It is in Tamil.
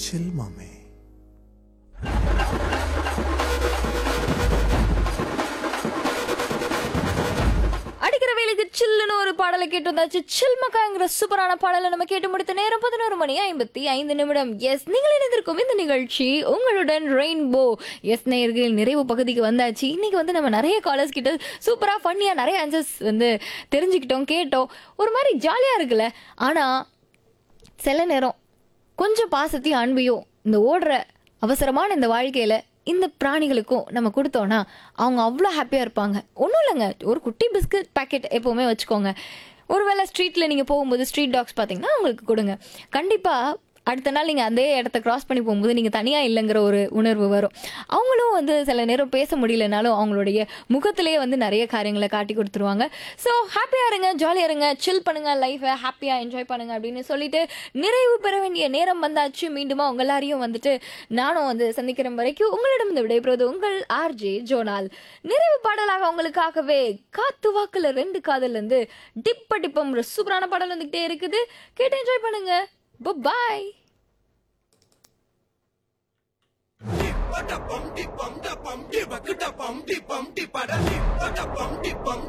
சில் மாமே அடிக்கிற வேலைக்கு சில்லுன்னு ஒரு பாடலை கேட்டு வந்தாச்சு சில் மக்காங்கிற சூப்பரான பாடலை நம்ம கேட்டு முடித்த நேரம் பதினோரு மணி ஐம்பத்தி ஐந்து நிமிடம் எஸ் நீங்கள் இணைந்திருக்கும் இந்த நிகழ்ச்சி உங்களுடன் ரெயின்போ எஸ் நேயர்கள் நிறைவு பகுதிக்கு வந்தாச்சு இன்னைக்கு வந்து நம்ம நிறைய காலர்ஸ் கிட்ட சூப்பரா ஃபன்னியா நிறைய ஆன்சர்ஸ் வந்து தெரிஞ்சுக்கிட்டோம் கேட்டோம் ஒரு மாதிரி ஜாலியா இருக்குல்ல ஆனா சில நேரம் கொஞ்சம் பாசத்தையும் அன்பையும் இந்த ஓடுற அவசரமான இந்த வாழ்க்கையில இந்த பிராணிகளுக்கும் நம்ம கொடுத்தோன்னா அவங்க அவ்வளோ ஹாப்பியாக இருப்பாங்க ஒன்றும் இல்லைங்க ஒரு குட்டி பிஸ்கட் பாக்கெட் எப்போவுமே வச்சுக்கோங்க ஒருவேளை ஸ்ட்ரீட்டில் நீங்கள் போகும்போது ஸ்ட்ரீட் டாக்ஸ் பார்த்தீங்கன்னா அவங்களுக்கு கொடுங்க கண்டிப்பாக அடுத்த நாள் நீங்கள் அதே இடத்த கிராஸ் பண்ணி போகும்போது நீங்கள் தனியாக இல்லைங்கிற ஒரு உணர்வு வரும் அவங்களும் வந்து சில நேரம் பேச முடியலனாலும் அவங்களுடைய முகத்திலேயே வந்து நிறைய காரியங்களை காட்டி கொடுத்துருவாங்க ஸோ ஹாப்பியாக இருங்க ஜாலியாக இருங்க சில் பண்ணுங்க லைஃபை ஹாப்பியாக என்ஜாய் பண்ணுங்க அப்படின்னு சொல்லிட்டு நிறைவு பெற வேண்டிய நேரம் வந்தாச்சு மீண்டுமா உங்க எல்லாரையும் வந்துட்டு நானும் வந்து சந்திக்கிற வரைக்கும் உங்களிடம் இந்த விடைபெறுவது உங்கள் ஆர்ஜே ஜோனால் நிறைவு பாடலாக உங்களுக்காகவே காத்து வாக்குல ரெண்டு காதல் இருந்து டிப்ப டிப்பம் ஒரு சூப்பரான பாடல் வந்துகிட்டே இருக்குது கேட்டு என்ஜாய் பண்ணுங்க பாய் பம் டி பம் ட பம் டி பக்கு ட பம் டி பம் டி பட டி பட பம் டி பம்